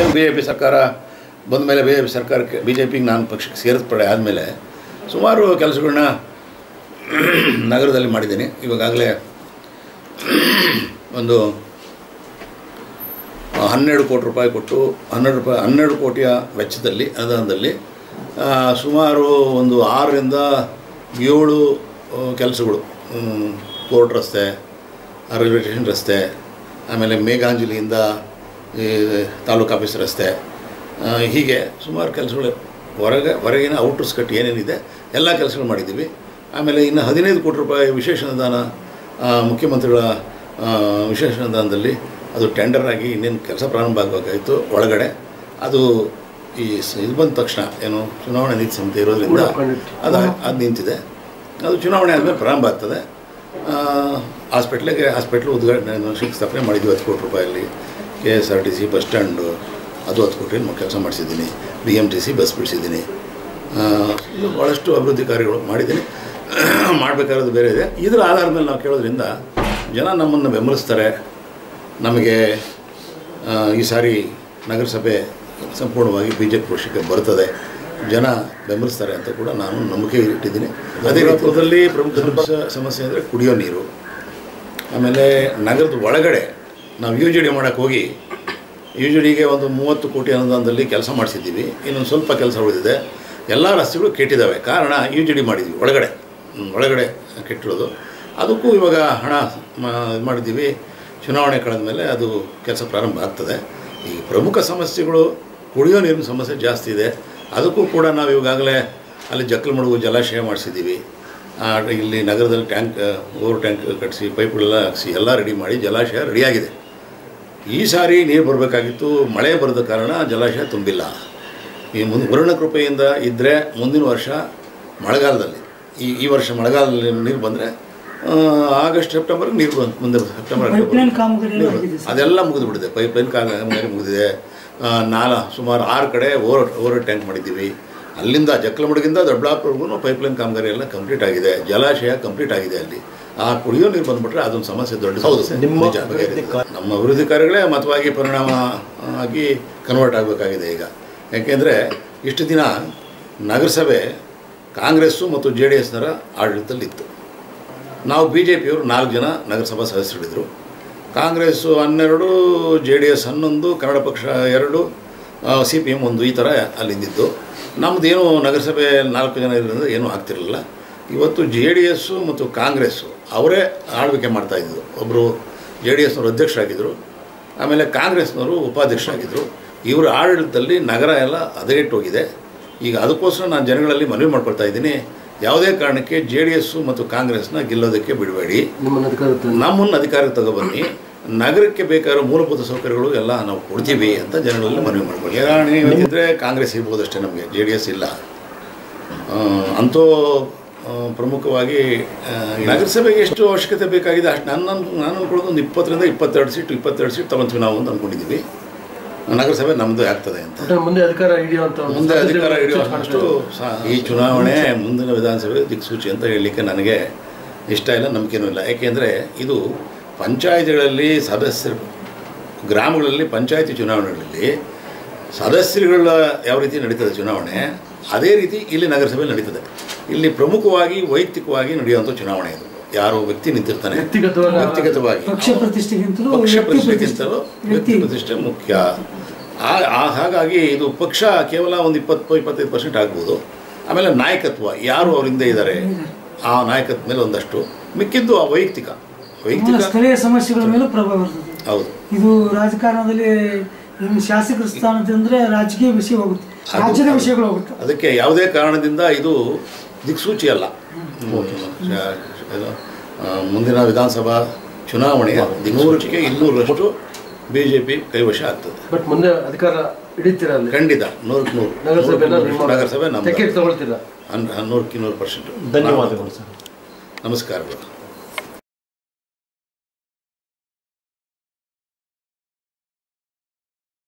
B J P ಸರ್ಕಾರ ಬಂದ ಮೇಲೆ ಬಿ ಜೆ ಪಿ ಸರ್ಕಾರಕ್ಕೆ ಬಿ ಜೆ ಪಿಗೆ ನಾನು ಪಕ್ಷಕ್ಕೆ ಸೇರಿಸ್ಪಡೆ ಆದಮೇಲೆ ಸುಮಾರು ಕೆಲಸಗಳನ್ನ ನಗರದಲ್ಲಿ ಮಾಡಿದ್ದೀನಿ ಇವಾಗಲೇ ಒಂದು ಹನ್ನೆರಡು ಕೋಟಿ ರೂಪಾಯಿ ಕೊಟ್ಟು ಹನ್ನೆರಡು ರೂಪಾಯಿ ಹನ್ನೆರಡು ಕೋಟಿಯ ವೆಚ್ಚದಲ್ಲಿ ಅನುದಾನದಲ್ಲಿ ಆ, ಸುಮಾರು ಒಂದು ಆರರಿಂದ ಏಳು ಕೆಲಸಗಳು ಕೋರ್ಟ್ ರಸ್ತೆ ರೈಲ್ವೆ ಸ್ಟೇಷನ್ ರಸ್ತೆ ಆಮೇಲೆ ಮೇಘಾಂಜಲಿಯಿಂದ ಈ ತಾಲೂಕು ಆಫೀಸ್ ರಸ್ತೆ ಆ, ಹೀಗೆ ಸುಮಾರು ಕೆಲಸಗಳು ಹೊರಗೆ ಹೊರಗಿನ ಔಟ್ರ್ ಕಟ್ ಏನೇನಿದೆ ಎಲ್ಲ ಕೆಲಸಗಳು ಮಾಡಿದ್ದೀವಿ ಆಮೇಲೆ ಇನ್ನು ಹದಿನೈದು ಕೋಟಿ ರೂಪಾಯಿ ವಿಶೇಷ ಅನುದಾನ ಆ, ಮುಖ್ಯಮಂತ್ರಿಗಳ ಆ, ವಿಶೇಷ ಅನುದಾನದಲ್ಲಿ ಅದು ಟೆಂಡರ್ ಆಗಿ ಇನ್ನೇನು ಕೆಲಸ ಪ್ರಾರಂಭ ಆಗಬೇಕಾಯಿತು ಒಳಗಡೆ ಅದು ಈ ಸ- ಇದು ಬಂದ ತಕ್ಷಣ ಏನು ಚುನಾವಣೆ ನೀತಿ ಸಮಿತಿ ಇರೋದ್ರಿಂದ ಅದು ಅದು ನಿಂತಿದೆ ಅದು ಚುನಾವಣೆ ಆದಮೇಲೆ ಪ್ರಾರಂಭ ಆಗ್ತದೆ ಹಾಸ್ಪಿಟ್ಲಿಗೆ ಹಾಸ್ಪಿಟ್ಲು ಉದ್ಘಾಟನೆ ಶಂಕುಸ್ಥಾಪನೆ ಮಾಡಿದ್ವಿ ಹತ್ತು ಕೋಟಿ ರೂಪಾಯಲ್ಲಿ K S R T C bus stand ಅದು ಹತ್ತು ಕೋಟಿ ಕೆಲಸ ಮಾಡಿಸಿದ್ದೀನಿ B M T C bus ಬಿಡಿಸಿದ್ದೀನಿ ಆ, ಇನ್ನು ಭಾಳಷ್ಟು ಅಭಿವೃದ್ಧಿ ಕಾರ್ಯಗಳು ಮಾಡಿದ್ದೀನಿ ಮಾಡಬೇಕಾಗಿರೋದು ಬೇರೆ ಇದೆ ಇದರ ಆಧಾರದ ಮೇಲೆ ನಾವು ಕೇಳೋದ್ರಿಂದ ಜನ ನಮ್ಮನ್ನು ಬೆಂಬಲಿಸ್ತಾರೆ ನಮಗೆ ಆ, ಈ ಸಾರಿ ನಗರಸಭೆ ಸಂಪೂರ್ಣವಾಗಿ ಬಿ ಜೆ ಪಿ ಪಕ್ಷಕ್ಕೆ ಬರ್ತದೆ ಜನ ಬೆಂಬಲಿಸ್ತಾರೆ ಅಂತ ಕೂಡ ನಾನು ನಂಬಿಕೆ ಇಟ್ಟಿದ್ದೀನಿ ಅದೇ ರೀತಿಯಲ್ಲಿ ಪ್ರಮುಖ ಸಮಸ್ಯೆ ಸಮಸ್ಯೆ ಅಂದರೆ ಕುಡಿಯೋ ನೀರು ಆಮೇಲೆ ನಗರದ ಒಳಗಡೆ ನಾವು ಯು ಜಿ ಡಿ ಮಾಡೋಕ್ಕೆ ಹೋಗಿ ಯು ಜಿ ಡಿಗೆ ಒಂದು ಮೂವತ್ತು ಕೋಟಿ ಅನುದಾನದಲ್ಲಿ ಕೆಲಸ ಮಾಡಿಸಿದ್ದೀವಿ ಇನ್ನೊಂದು ಸ್ವಲ್ಪ ಕೆಲಸ ಉಳಿದಿದೆ ಎಲ್ಲ ರಸ್ತೆಗಳು ಕೆಟ್ಟಿದ್ದಾವೆ ಕಾರಣ ಯು ಜಿ ಡಿ ಮಾಡಿದ್ವಿ ಒಳಗಡೆ ಹ್ಮ್, ಒಳಗಡೆ ಕೆಟ್ಟಿರೋದು ಅದಕ್ಕೂ ಇವಾಗ ಹಣ ಇದು ಮಾಡಿದ್ದೀವಿ ಚುನಾವಣೆ ಕಳೆದ ಮೇಲೆ ಅದು ಕೆಲಸ ಪ್ರಾರಂಭ ಆಗ್ತದೆ ಈ ಪ್ರಮುಖ ಸಮಸ್ಯೆಗಳು ಕುಡಿಯೋ ನೀರಿನ ಸಮಸ್ಯೆ ಜಾಸ್ತಿ ಇದೆ ಅದಕ್ಕೂ ಕೂಡ ನಾವು ಇವಾಗಲೇ ಅಲ್ಲಿ ಜಕ್ಕಲಮಡುಗು ಜಲಾಶಯ ಮಾಡಿಸಿದ್ದೀವಿ ಆ, ಇಲ್ಲಿ ನಗರದಲ್ಲಿ ಟ್ಯಾಂಕ್ ಓವರ್ ಟ್ಯಾಂಕ್ ಕಟ್ಟಿಸಿ ಪೈಪ್ಗಳೆಲ್ಲ ಹಾಕ್ಸಿ ಎಲ್ಲ ರೆಡಿ ಮಾಡಿ ಜಲಾಶಯ ರೆಡಿಯಾಗಿದೆ ಈ ಸಾರಿ ನೀರು ಬರಬೇಕಾಗಿತ್ತು ಮಳೆ ಬರದ ಕಾರಣ ಜಲಾಶಯ ತುಂಬಿಲ್ಲ ಈ ಮುಂದೆ ವರುಣ ಕೃಪೆಯಿಂದ ಇದ್ದರೆ ಮುಂದಿನ ವರ್ಷ ಮಳೆಗಾಲದಲ್ಲಿ ಈ ಈ ವರ್ಷ ಮಳೆಗಾಲದಲ್ಲಿ ನೀರು ಬಂದರೆ ಆಗಸ್ಟ್ ಸೆಪ್ಟೆಂಬರ್ಗೆ ನೀರು ಬಂದು ಮುಂದೆ ಸೆಪ್ಟೆಂಬರ್ ಪೈಪ್ಲೈನ್ ಕಾಮಗಾರಿ ಎಲ್ಲ ನೀರು ಆಗಿದೆ ಸರ್. ಅದೆಲ್ಲ ಮುಗಿದು ಬಿಡಿದೆ ಪೈಪ್ಲೈನ್ ಕಾಮಗಾರಿ ಮುಗಿದಿದೆ ಆ, ನಾಲ ಸುಮಾರು ಆರು ಕಡೆ ಓವರ್ ಓವರ್ ಟ್ಯಾಂಕ್ ಮಾಡಿದ್ದೀವಿ ಅಲ್ಲಿಂದ ಜಕ್ಕಲಮಡುಗಿಂದ ದೊಡ್ಡಬಳ್ಳಾಪುರವರೆಗೂ ಪೈಪ್ಲೈನ್ ಕಾಮಗಾರಿ ಎಲ್ಲ ಕಂಪ್ಲೀಟ್ ಆಗಿದೆ ಜಲಾಶಯ ಕಂಪ್ಲೀಟ್ ಆಗಿದೆ ಅಲ್ಲಿ ಆ ಕುಡಿಯೋ ನೀರು ಬಂದ್ಬಿಟ್ರೆ ಅದೊಂದು ಸಮಸ್ಯೆ ದೊಡ್ಡ ಸಮಸ್ಯೆ ನಿಮ್ಮ ನಿಜ ಬಗೆಹರಿದಿದೆ. ನಮ್ಮ ಅಭಿವೃದ್ಧಿ ಕಾರ್ಯಗಳೇ ಮತವಾಗಿ ಪರಿಣಾಮ ಆಗಿ ಕನ್ವರ್ಟ್ ಆಗಬೇಕಾಗಿದೆ ಈಗ ಯಾಕೆಂದರೆ ಇಷ್ಟು ದಿನ ನಗರಸಭೆ ಕಾಂಗ್ರೆಸ್ಸು ಮತ್ತು ಜೆ ಡಿ ಎಸ್ನರ ಆಡಳಿತದಲ್ಲಿತ್ತು ನಾವು ಬಿ ಜೆ ಪಿಯವರು ನಾಲ್ಕು ಜನ ನಗರಸಭಾ ಸದಸ್ಯರಿದ್ದರು ಕಾಂಗ್ರೆಸ್ಸು ಹನ್ನೆರಡು ಜೆ ಡಿ ಎಸ್ ಹನ್ನೊಂದು ಕನ್ನಡ ಪಕ್ಷ ಎರಡು ಸಿ ಪಿ ಎಮ್ ಒಂದು ಈ ಥರ ಅಲ್ಲಿದ್ದಿದ್ದು ನಮ್ಮದೇನು ನಗರಸಭೆ ನಾಲ್ಕು ಜನ ಇರೋದ್ರಿಂದ ಏನೂ ಆಗ್ತಿರಲಿಲ್ಲ ಇವತ್ತು ಜೆ ಡಿ ಎಸ್ಸು ಮತ್ತು ಕಾಂಗ್ರೆಸ್ಸು ಅವರೇ ಆಳ್ವಿಕೆ ಮಾಡ್ತಾಯಿದ್ದು ಒಬ್ಬರು ಜೆ ಡಿ ಎಸ್ನವರು ಅಧ್ಯಕ್ಷರಾಗಿದ್ದರು ಆಮೇಲೆ ಕಾಂಗ್ರೆಸ್ನವರು ಉಪಾಧ್ಯಕ್ಷರಾಗಿದ್ದರು ಇವರ ಆಡಳಿತದಲ್ಲಿ ನಗರ ಎಲ್ಲ ಹದಗೆಟ್ಟು ಹೋಗಿದೆ ಈಗ ಅದಕ್ಕೋಸ್ಕರ ನಾನು ಜನಗಳಲ್ಲಿ ಮನವಿ ಮಾಡ್ಕೊಳ್ತಾ ಇದ್ದೀನಿ ಯಾವುದೇ ಕಾರಣಕ್ಕೆ ಜೆ ಡಿ ಎಸ್ಸು ಮತ್ತು ಕಾಂಗ್ರೆಸ್ನ ಗೆಲ್ಲೋದಕ್ಕೆ ಬಿಡಬೇಡಿ ನಿಮ್ಮನ್ನು ಅಧಿಕಾರ ನಮ್ಮನ್ನು ಅಧಿಕಾರಕ್ಕೆ ತಗೊಬನ್ನಿ ನಗರಕ್ಕೆ ಬೇಕಾಗಿರೋ ಮೂಲಭೂತ ಸೌಕರ್ಯಗಳು ಎಲ್ಲ ನಾವು ಕೊಡ್ತೀವಿ ಅಂತ ಜನಗಳಲ್ಲಿ ಮನವಿ ಮಾಡ್ಕೊಳ್ಳಿ ಉದಾಹರಣೆ ಇವತ್ತಿದ್ರೆ ಕಾಂಗ್ರೆಸ್ ಇರ್ಬೋದು ಅಷ್ಟೇ ನಮಗೆ ಜೆ ಡಿ ಎಸ್ ಇಲ್ಲ ಆ, ಅಂತೂ ಆ, ಪ್ರಮುಖವಾಗಿ ಆ, ಈ ನಗರಸಭೆಗೆ ಎಷ್ಟು ಅವಶ್ಯಕತೆ ಬೇಕಾಗಿದೆ ಅಷ್ಟು ನಾನು ನಾನು ಅನ್ಕೊಳ್ಳೋದು ಒಂದು ಇಪ್ಪತ್ತರಿಂದ ಇಪ್ಪತ್ತೆರಡು ಸೀಟ್ ಇಪ್ಪತ್ತೆರಡು ಸೀಟ್ ತಗೊಂತೀವಿ ನಾವು ಅಂತ ಅಂದ್ಕೊಂಡಿದ್ದೀವಿ ನಗರಸಭೆ ನಮ್ಮದು ಆಗ್ತದೆ ಅಂತ ಒಟ್ಟಾರೆ ಮುಂದೆ ಅಧಿಕಾರ ಹಿಡಿಯುವಂತ ಒಂದು ಮುಂದೆ ಅಧಿಕಾರ ಸಾಧ್ಯತೆಗಳು ಹಿಡಿಯುವಷ್ಟು ಸಹ ಈ ಚುನಾವಣೆ ಮುಂದಿನ ವಿಧಾನಸಭೆ ದಿಕ್ಸೂಚಿ ಅಂತ ಹೇಳಲಿಕ್ಕೆ ನನಗೆ ಇಷ್ಟ ಇಲ್ಲ ನಂಬಿಕೆನೂ ಇಲ್ಲ ಯಾಕೆಂದರೆ ಇದು ಪಂಚಾಯತಿಗಳಲ್ಲಿ ಸದಸ್ಯರು ಗ್ರಾಮಗಳಲ್ಲಿ ಪಂಚಾಯತಿ ಚುನಾವಣೆಗಳಲ್ಲಿ ಸದಸ್ಯರುಗಳ ಯಾವ ರೀತಿ ನಡೀತದೆ ಚುನಾವಣೆ ಅದೇ ರೀತಿ ಇಲ್ಲಿ ನಗರಸಭೆ ನಡೀತದೆ ಇಲ್ಲಿ ಪ್ರಮುಖವಾಗಿ ವೈಯಕ್ತಿಕವಾಗಿ ನಡೆಯುವಂಥ ಚುನಾವಣೆ ಇದು ಯಾರೋ ವ್ಯಕ್ತಿ ನಿಂತಿರ್ತಾನೆ ವ್ಯಕ್ತಿಗತವಾಗಿ ವ್ಯಕ್ತಿಗತವಾಗಿ ಪಕ್ಷ ಪ್ರತಿಷ್ಠೆಗಿಂತಲೂ ಪಕ್ಷ ವ್ಯಕ್ತಿ ಪ್ರತಿಷ್ಠೆಗಿಂತಲೂ ವ್ಯಕ್ತಿ ವ್ಯಕ್ತಿ ಪ್ರತಿಷ್ಠೆ ಮುಖ್ಯ ಆ- ಆ- ಹಾಗಾಗಿ ಇದು ಪಕ್ಷ ಕೇವಲ ಒಂದು ಇಪ್ಪತ್ತು ಇಪ್ಪತ್ತೈದು ಪರ್ಸೆಂಟ್ ಆಗ್ಬೋದು ಆಮೇಲೆ ನಾಯಕತ್ವ ಯಾರು ಅವರಿಂದ ಇದ್ದಾರೆ ಆ ನಾಯಕತ್ವ ಮೇಲೆ ಒಂದಷ್ಟು ಮಿಕ್ಕಿದ್ದು ಆ ವೈಯಕ್ತಿಕ ವೈಯಕ್ತಿಕ ಸ್ಥಳೀಯ ಸಮಸ್ಯೆಗಳ ಮೇಲೂ ಪ್ರಭಾವ ಬರ್ತದೆ ಹೌದು ಇದು ರಾಜಕಾರಣದಲ್ಲಿ ಇನ್ನು ಶಾಸಕರ ಸ್ಥಾನದಿಂದ ರಾಜಕೀಯ ವಿಷಯ ಹೋಗುತ್ತೆ ರಾಜ್ಯದ ವಿಷಯಗಳು ಹೋಗುತ್ತೆ ಅದಕ್ಕೆ ಯಾವುದೇ ಕಾರಣದಿಂದ ಇದು ದಿಕ್ಸೂಚಿ ಅಲ್ಲ ಶ- ಏನು, ಆ, ಮುಂದಿನ ವಿಧಾನಸಭಾ ಚುನಾವಣೆಯ ನೂರಕ್ಕೆ ಇನ್ನೂರಷ್ಟು ಬಿ ಜೆ ಪಿ ಕೈವಶ ಆಗ್ತದೆ ಬಟ್ ಮುಂದೆ ಅಧಿಕಾರ ಹಿಡಿತೀರಾ ಅಲ್ಲಿ ಖಂಡಿತ ನೂರಕ್ಕೆ ನೂರು ನಗರಸಭೆನ ನೂರಕ್ಕೆ ನಿಮ್ಮ ನೂರು. ನಗರಸಭೆ ನಮ್ಮ ಟಿಕೆಟ್ ತಗೊಳ್ತೀರಾ ನೂರಕ್ಕೆ ನೂರು ಪರ್ಸೆಂಟ್ ಧನ್ಯವಾದಗಳು ಸರ್ ನಮಸ್ಕಾರಗಳು